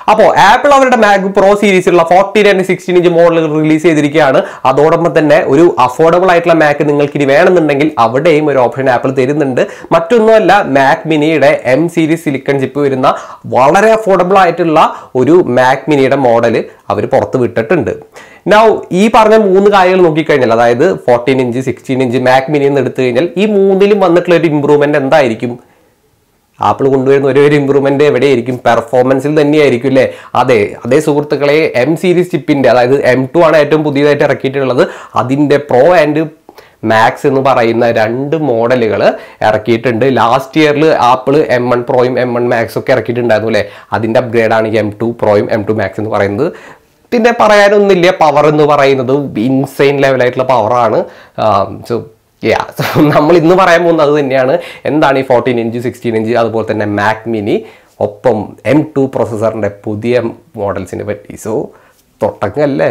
അപ്പോൾ ആപ്പിൾ അവരുടെ Mac Pro സീരീസിലുള്ള ഫോർട്ടീൻ ആൻഡ് സിക്സ്റ്റീൻ ഇഞ്ച് മോഡലുകൾ റിലീസ് ചെയ്തിരിക്കുകയാണ് അതോടൊപ്പം തന്നെ ഒരു അഫോർഡബിൾ ആയിട്ടുള്ള മാക്ക് നിങ്ങൾക്ക് ഇനി വേണമെന്നുണ്ടെങ്കിൽ അവിടെയും ഒരു ഓപ്ഷൻ ആപ്പിൾ തരുന്നുണ്ട് മറ്റൊന്നുമല്ല മാക് മിനിയുടെ എം സീരീസ് സിലിക്കൺ ചിപ്പ് വരുന്ന വളരെ അഫോർഡബിൾ ആയിട്ടുള്ള ഒരു മാക് മിനിയുടെ മോഡൽ അവർ പുറത്ത് വിട്ടിട്ടുണ്ട് നൗ ഈ പറഞ്ഞ മൂന്ന് കാര്യങ്ങൾ നോക്കിക്കഴിഞ്ഞാൽ അതായത് fourteen inch sixteen inch Mac mini എന്ന് എടുത്തു കഴിഞ്ഞാൽ ഈ മൂന്നിലും വന്നിട്ടുള്ള ഒരു ഇമ്പ്രൂവ്മെന്റ് എന്തായിരിക്കും ആപ്പിൾ കൊണ്ടുവരുന്ന ഒരേ ഒരു ഇമ്പ്രൂവ്മെന്റ് എവിടെയായിരിക്കും പെർഫോമൻസിൽ തന്നെയായിരിക്കും അല്ലേ അതെ അതേ സുഹൃത്തുക്കളെ എം സീരീസ് ചിപ്പിന്റെ അതായത് എം ടു ആണ് ഏറ്റവും പുതിയതായിട്ട് ഇറക്കിയിട്ടുള്ളത് അതിന്റെ പ്രോ ആൻഡ് മാക്സ് എന്ന് പറയുന്ന രണ്ട് മോഡലുകൾ ഇറക്കിയിട്ടുണ്ട് ലാസ്റ്റ് ഇയറിൽ ആപ്പിൾ എം വൺ പ്രോയും എം വൺ മാക്സും ഒക്കെ ഇറക്കിയിട്ടുണ്ടായിരുന്നു അല്ലേ അതിന്റെ അപ്ഗ്രേഡ് ആണ് എം ടു പ്രോയും എം ടു മാക്സ് എന്ന് പറയുന്നത് പിന്നെ പറയാനൊന്നുമില്ല പവർ എന്ന് പറയുന്നത് ഇൻസൈൻ ലെവലായിട്ടുള്ള പവറാണ് സോ യാ നമ്മൾ ഇന്ന് പറയാൻ പോകുന്നത് അത് തന്നെയാണ് എന്താണ് ഈ ഫോർട്ടീൻ ഇഞ്ച് സിക്സ്റ്റീൻ ഇഞ്ച് അതുപോലെ തന്നെ മാക് മിനി ഒപ്പം എം ടു പ്രൊസസ്സറിൻ്റെ പുതിയ മോഡൽസിനെ പറ്റി സോ തൊട്ടങ്ങല്ലേ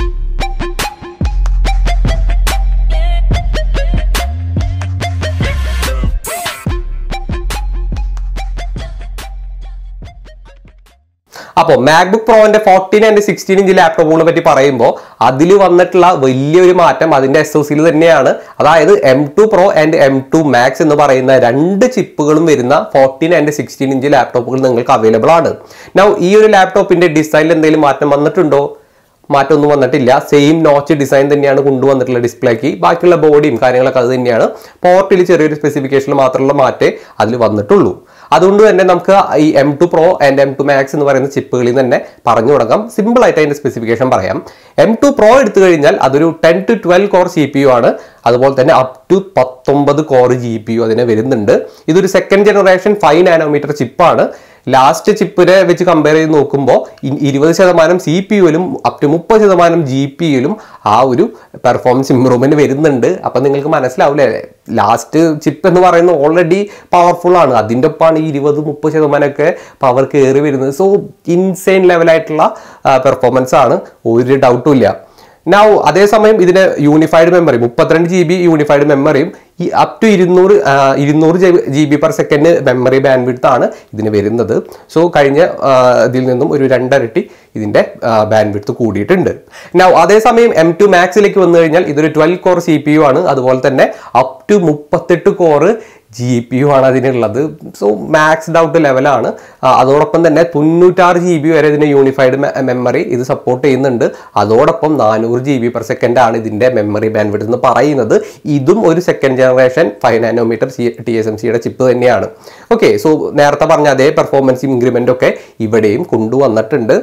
അപ്പോൾ മാക്ബുക്ക് പ്രോന്റെ ഫോർട്ടീൻ ആൻഡ് സിക്സ്റ്റീൻ ഇഞ്ച് ലാപ്ടോപ്പുകളെ പറ്റി പറയുമ്പോൾ അതിൽ വന്നിട്ടുള്ള വലിയൊരു മാറ്റം അതിന്റെ എസ് ഒ സിയിൽ തന്നെയാണ് അതായത് M two Pro and M two Max എന്ന് പറയുന്ന രണ്ട് ചിപ്പുകളും വരുന്ന ഫോർട്ടീൻ ആൻഡ് സിക്സ്റ്റീൻ ഇഞ്ച് ലാപ്ടോപ്പുകൾ നിങ്ങൾക്ക് അവൈലബിൾ ആണ് നൗ ഈ ഒരു ലാപ്ടോപ്പിന്റെ ഡിസൈനിൽ എന്തെങ്കിലും മാറ്റം വന്നിട്ടുണ്ടോ മാറ്റമൊന്നും വന്നിട്ടില്ല സെയിം നോച്ച് ഡിസൈൻ തന്നെയാണ് കൊണ്ടുവന്നിട്ടുള്ള ഡിസ്പ്ലേക്ക് ബാക്കിയുള്ള ബോഡിയും കാര്യങ്ങളൊക്കെ അത് തന്നെയാണ് പോർട്ടിൽ ചെറിയൊരു സ്പെസിഫിക്കേഷനിൽ മാത്രമുള്ള മാറ്റേ അതിൽ വന്നിട്ടുള്ളൂ അതുകൊണ്ട് തന്നെ നമുക്ക് ഈ M two Pro and M two Max എന്ന് പറയുന്ന ചിപ്പുകളിൽ നിന്ന് തന്നെ പറഞ്ഞു തുടങ്ങാം സിമ്പിൾ ആയിട്ട് അതിന്റെ സ്പെസിഫിക്കേഷൻ പറയാം എം ടു പ്രോ എടുത്തു കഴിഞ്ഞാൽ അതൊരു ten to twelve core C P U ആണ് അതുപോലെ തന്നെ അപ് ടു പത്തൊമ്പത് കോർ ജി പി യു അതിന് വരുന്നുണ്ട് ഇതൊരു സെക്കൻഡ് ജനറേഷൻ ഫൈവ് നാനോമീറ്റർ ചിപ്പാണ് ലാസ്റ്റ് ചിപ്പിനെ വെച്ച് കമ്പയർ ചെയ്ത് നോക്കുമ്പോൾ ഇരുപത് ശതമാനം സി പി യുവിലും അപ് ടു മുപ്പത് ശതമാനം ജി പി യുവിലും ആ ഒരു പെർഫോമൻസ് ഇമ്പ്രൂവ്മെന്റ് വരുന്നുണ്ട് അപ്പം നിങ്ങൾക്ക് മനസ്സിലാവില്ലേ ലാസ്റ്റ് ചിപ്പ് എന്ന് പറയുന്നത് ഓൾറെഡി പവർഫുൾ ആണ് അതിൻ്റെ ഒപ്പമാണ് ഈ ഇരുപത് മുപ്പത് ശതമാനമൊക്കെ പവർ കയറി വരുന്നത് സോ ഇൻസൈൻ ലെവലായിട്ടുള്ള പെർഫോമൻസ് ആണ് ഒരു ഡൗട്ടും ഇല്ല നൗ അതേസമയം ഇതിന് യൂണിഫൈഡ് മെമ്മറി മുപ്പത്തിരണ്ട് ജി ബി യൂണിഫൈഡ് മെമ്മറിയും ഈ അപ് ടു ഇരുന്നൂറ് ഇരുന്നൂറ് G B per second memory bandwidth ആണ് ഇതിന് വരുന്നത് സോ കഴിഞ്ഞ ആ, ഇതിൽ നിന്നും ഒരു രണ്ടരട്ടി ഇതിന്റെ ബാൻഡ് വിഡ്ത്ത് കൂടിയിട്ടുണ്ട് നൗ അതേസമയം എം ടു മാക്സിലേക്ക് വന്നു കഴിഞ്ഞാൽ ഇതൊരു twelve core C P U ആണ് അതുപോലെ തന്നെ അപ് ടു മുപ്പത്തെട്ട് കോറ് ജി പി യു ആണ് അതിനുള്ളത് സോ മാക്സ്ഡ് ഔട്ട് ലെവലാണ് ആ, അതോടൊപ്പം തന്നെ തൊണ്ണൂറ്റാറ് ജി ബി വരെ ഇതിന് യൂണിഫൈഡ് മെമ്മറി ഇത് സപ്പോർട്ട് ചെയ്യുന്നുണ്ട് അതോടൊപ്പം നാനൂറ് ജി ബി പെർ സെക്കൻഡ് ആണ് ഇതിന്റെ മെമ്മറി ബാൻഡ്വിഡ്ത്ത് എന്ന് പറയുന്നത് ഇതും ഒരു second generation five nanometre T S S M സിയുടെ ചിപ്പ് തന്നെയാണ് ഓക്കെ സോ നേരത്തെ പറഞ്ഞ അതേ പെർഫോമൻസ് ഇൻക്രിമെന്റ് ഒക്കെ ഇവിടെയും കൊണ്ടുവന്നിട്ടുണ്ട്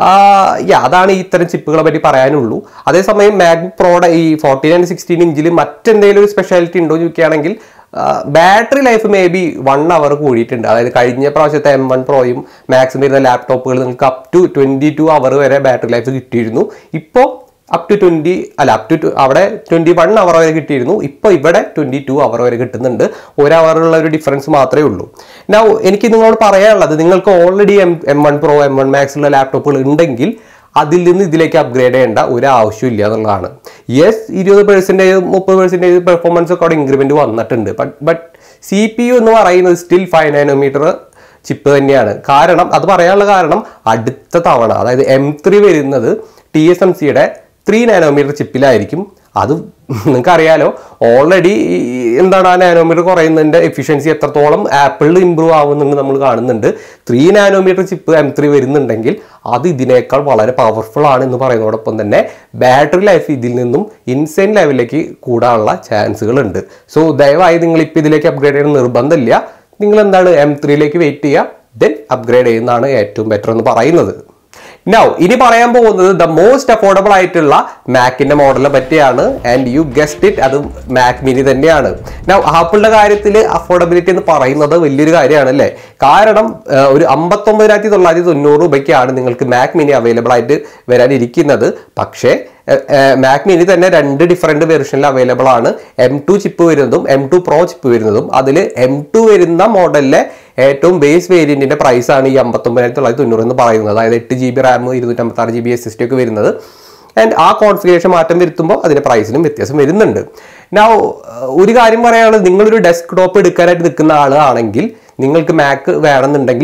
യാ അതാണ് ഈ ഇത്തരം ചിപ്പുകളെ പറ്റി പറയാനുള്ളൂ അതേസമയം മാക്ബുക്ക് പ്രോയുടെ ഈ ഫോർട്ടീൻ ആൻഡ് സിക്സ്റ്റീൻ ഇഞ്ചിൽ മറ്റെന്തെങ്കിലും ഒരു സ്പെഷ്യാലിറ്റി ഉണ്ടോ എന്ന് ചോദിക്കുകയാണെങ്കിൽ battery life maybe one hour കൂടിയിട്ടുണ്ട് അതായത് കഴിഞ്ഞ പ്രാവശ്യത്തെ എം വൺ പ്രോയും മാക്സും വരുന്ന ലാപ്ടോപ്പുകൾ നിങ്ങൾക്ക് up to twenty two hour വരെ ബാറ്ററി ലൈഫ് കിട്ടിയിരുന്നു ഇപ്പോൾ അപ് ടു ട്വന്റി അല്ല അപ് ടു അവിടെ ട്വന്റി വൺ അവർ വരെ കിട്ടിയിരുന്നു ഇപ്പോൾ ഇവിടെ ട്വന്റി ടു അവർ വരെ കിട്ടുന്നുണ്ട് ഒരു അവറുള്ള ഒരു ഡിഫറൻസ് മാത്രമേ ഉള്ളൂ നൗ എനിക്ക് നിങ്ങളോട് പറയാനുള്ളത് നിങ്ങൾക്ക് already M M one Pro M one Max ഉള്ള ലാപ്ടോപ്പുകൾ ഉണ്ടെങ്കിൽ അതിൽ നിന്ന് ഇതിലേക്ക് അപ്ഗ്രേഡ് ചെയ്യേണ്ട ഒരു ആവശ്യമില്ല എന്നുള്ളതാണ് യെസ് ഇരുപത് പെർസെൻറ്റേജ് മുപ്പത് പെർസെൻറ്റേജ് പെർഫോമൻസ് ഒക്കെ അവിടെ ഇൻക്രിമെന്റ് വന്നിട്ടുണ്ട് but but C P U എന്ന് പറയുന്നത് സ്റ്റിൽ ഫൈവ് നാനോമീറ്റർ ചിപ്പ് തന്നെയാണ് കാരണം അത് പറയാനുള്ള കാരണം അടുത്ത തവണ അതായത് എം ത്രീ വരുന്നത് ടി എസ് എം സിയുടെ ത്രീ നാനോമീറ്റർ ചിപ്പിലായിരിക്കും അത് നിങ്ങൾക്ക് അറിയാലോ ഓൾറെഡി എന്താണ് ആ നാനോമീറ്റർ കുറയുന്നതിന്റെ എഫിഷ്യൻസി എത്രത്തോളം ആപ്പിളിൽ ഇമ്പ്രൂവ് ആവുന്നുണ്ട് നമ്മൾ കാണുന്നുണ്ട് three nanometre chip M three വരുന്നുണ്ടെങ്കിൽ അത് ഇതിനേക്കാൾ വളരെ പവർഫുൾ ആണ് എന്ന് പറയുന്നതോടൊപ്പം തന്നെ ബാറ്ററി ലൈഫ് ഇതിൽ നിന്നും ഇൻസൈൻ ലെവലിലേക്ക് കൂടാനുള്ള ചാൻസുകൾ ഉണ്ട് സോ ദയവായി നിങ്ങൾ ഇപ്പോൾ ഇതിലേക്ക് അപ്ഗ്രേഡ് ചെയ്യുന്ന നിർബന്ധമില്ല നിങ്ങൾ എന്താണ് എം ത്രീയിലേക്ക് വെയിറ്റ് ചെയ്യുക ദെൻ അപ്ഗ്രേഡ് ചെയ്യുന്നതാണ് ഏറ്റവും ബെറ്റർ എന്ന് പറയുന്നത് നൗ ഇനി പറയാൻ പോകുന്നത് ദ മോസ്റ്റ് അഫോർഡബിൾ ആയിട്ടുള്ള മാക്കിന്റെ മോഡലിനെ പറ്റിയാണ് ആൻഡ് യു ഗസ്റ്റ് ഇറ്റ് അത് മാക് മിനി തന്നെയാണ് നൗ ആപ്പിളിന്റെ കാര്യത്തിൽ അഫോർഡബിലിറ്റി എന്ന് പറയുന്നത് വലിയൊരു കാര്യമാണ് അല്ലേ കാരണം ആ, ഒരു അമ്പത്തൊമ്പതിനായിരത്തി തൊള്ളായിരത്തി തൊണ്ണൂറ് രൂപയ്ക്കാണ് നിങ്ങൾക്ക് മാക് മിനി അവൈലബിൾ ആയിട്ട് വരാനിരിക്കുന്നത് പക്ഷേ മാക് മിനി തന്നെ രണ്ട് ഡിഫറെന്റ് വെർഷനിൽ അവൈലബിൾ ആണ് എം ടു ചിപ്പ് വരുന്നതും എം ടു പ്രോ ചിപ്പ് വരുന്നതും അതിൽ എം ടു വരുന്ന മോഡലിലെ ഏറ്റവും ബേസ് വേരിയന്റിന്റെ പ്രൈസ് ആണ് ഈ അമ്പത്തൊമ്പതിനായിരത്തി തൊള്ളായിരത്തി തൊണ്ണൂറ് എന്ന് പറയുന്നത് അതായത് എട്ട് ജി ബി റാം ഇരുന്നൂറ്റമ്പത്തി ആറ് G B S S T ഒക്കെ വരുന്നത് ആൻഡ് ആ കോൺഫിഗറേഷൻ മാറ്റം വരുത്തുമ്പോൾ അതിന്റെ പ്രൈസിനും വ്യത്യാസം വരുന്നുണ്ട് നൗ ഒരു കാര്യം പറയാനുള്ളത് നിങ്ങളൊരു ഡെസ്ക്ടോപ്പ് എടുക്കാനായിട്ട് നിൽക്കുന്ന ആളാണെങ്കിൽ നിങ്ങൾക്ക് മാക്ക് വേണമെന്നുണ്ടെങ്കിൽ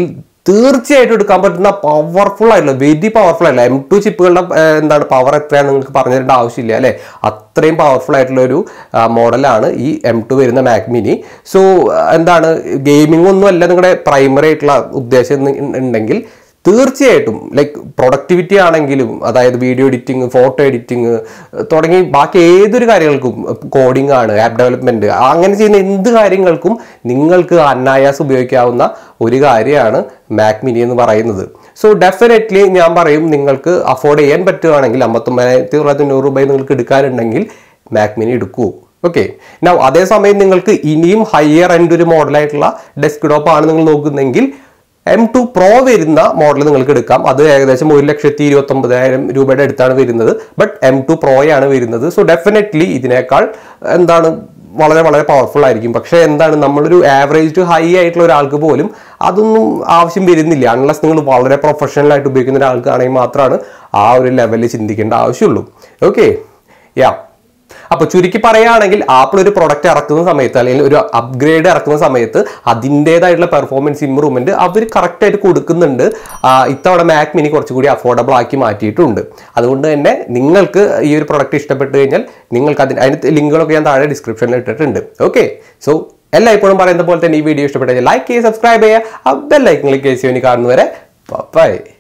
തീർച്ചയായിട്ടും എടുക്കാൻ പറ്റുന്ന പവർഫുൾ ആയിട്ടുള്ള വെരി പവർഫുൾ ആയിട്ടുള്ള എം ടു ചിപ്പുകളുടെ ഏർ, എന്താണ് പവർ എത്രയാണെന്ന് നിങ്ങൾക്ക് പറഞ്ഞു തരേണ്ട ആവശ്യമില്ല അല്ലേ അത്രയും പവർഫുൾ ആയിട്ടുള്ള ഒരു മോഡലാണ് ഈ എം ടു വരുന്ന മാക് മിനി സോ എന്താണ് ഗെയിമിംഗ് ഒന്നും അല്ല നിങ്ങളുടെ പ്രൈമറി ആയിട്ടുള്ള ഉദ്ദേശം എന്ന് ഉണ്ടെങ്കിൽ തീർച്ചയായിട്ടും ലൈക്ക് പ്രൊഡക്ടിവിറ്റി ആണെങ്കിലും അതായത് വീഡിയോ എഡിറ്റിംഗ് ഫോട്ടോ എഡിറ്റിംഗ് തുടങ്ങി ബാക്കി ഏതൊരു കാര്യങ്ങൾക്കും കോഡിംഗ് ആണ് ആപ്പ് ഡെവലപ്മെന്റ് അങ്ങനെ ചെയ്യുന്ന എന്ത് കാര്യങ്ങൾക്കും നിങ്ങൾക്ക് അനായാസം ഉപയോഗിക്കാവുന്ന ഒരു കാര്യമാണ് മാക് മിനി എന്ന് പറയുന്നത് സോ ഡെഫിനറ്റ്ലി ഞാൻ പറയും നിങ്ങൾക്ക് അഫോർഡ് ചെയ്യാൻ പറ്റുകയാണെങ്കിൽ അമ്പത്തൊമ്പതിനായിരത്തി തൊള്ളായിരത്തി തൊണ്ണൂറ് രൂപ നിങ്ങൾക്ക് എടുക്കാനുണ്ടെങ്കിൽ മാക് മിനി എടുക്കൂ ഓക്കെ നൗ അതേസമയം നിങ്ങൾക്ക് ഇനിയും ഹയർ എൻഡ് ഒരു മോഡലായിട്ടുള്ള ഡെസ്ക്ടോപ്പ് ആണ് നിങ്ങൾ നോക്കുന്നെങ്കിൽ എം ടു പ്രോ വരുന്ന മോഡൽ നിങ്ങൾക്ക് എടുക്കാം അത് ഏകദേശം ഒരു ലക്ഷത്തി ഇരുപത്തി ഒമ്പതിനായിരം രൂപയുടെ അടുത്താണ് വരുന്നത് ബട്ട് എം ടു പ്രോയാണ് വരുന്നത് സോ ഡെഫിനറ്റ്ലി ഇതിനേക്കാൾ എന്താണ് വളരെ വളരെ പവർഫുൾ ആയിരിക്കും പക്ഷേ എന്താണ് നമ്മളൊരു ആവറേജ് ടു ഹൈ ആയിട്ടുള്ള ഒരാൾക്ക് പോലും അതൊന്നും ആവശ്യം വരുന്നില്ല അൺലസ് നിങ്ങൾ വളരെ പ്രൊഫഷണൽ ആയിട്ട് ഉപയോഗിക്കുന്ന ഒരാൾക്കാണെങ്കിൽ മാത്രമാണ് ആ ഒരു ലെവലിൽ ചിന്തിക്കേണ്ട ആവശ്യമുള്ളൂ ഓക്കെ യാ അപ്പൊ ചുരുക്കി പറയുകയാണെങ്കിൽ ആപ്പിൾ ഒരു പ്രൊഡക്റ്റ് ഇറക്കുന്ന സമയത്ത് അല്ലെങ്കിൽ ഒരു അപ്ഗ്രേഡ് ഇറക്കുന്ന സമയത്ത് അതിൻ്റെതായിട്ടുള്ള പെർഫോമൻസ് ഇമ്പ്രൂവ്മെന്റ് അവർ കറക്റ്റ് ആയിട്ട് കൊടുക്കുന്നുണ്ട് ആ, ഇത്തവണ മാക് മിനി കുറച്ചുകൂടി അഫോർഡബിൾ ആക്കി മാറ്റിയിട്ടുണ്ട് അതുകൊണ്ട് തന്നെ നിങ്ങൾക്ക് ഈ ഒരു പ്രൊഡക്റ്റ് ഇഷ്ടപ്പെട്ട് കഴിഞ്ഞാൽ നിങ്ങൾക്ക് അതിന് അതിന് ലിങ്കുകളൊക്കെ ഞാൻ താഴെ ഡിസ്ക്രിപ്ഷനിൽ ഇട്ടിട്ടുണ്ട് ഓക്കെ സോ എല്ലായ്പ്പോഴും പറയുന്ന പോലെ തന്നെ ഈ വീഡിയോ ഇഷ്ടപ്പെട്ടു ലൈക്ക് ചെയ്യുക സബ്സ്ക്രൈബ് ചെയ്യുക ബെൽ ലൈക്കൻ ക്ലിക്ക് ചെയ്ത് കാണുന്നവരെ ബൈ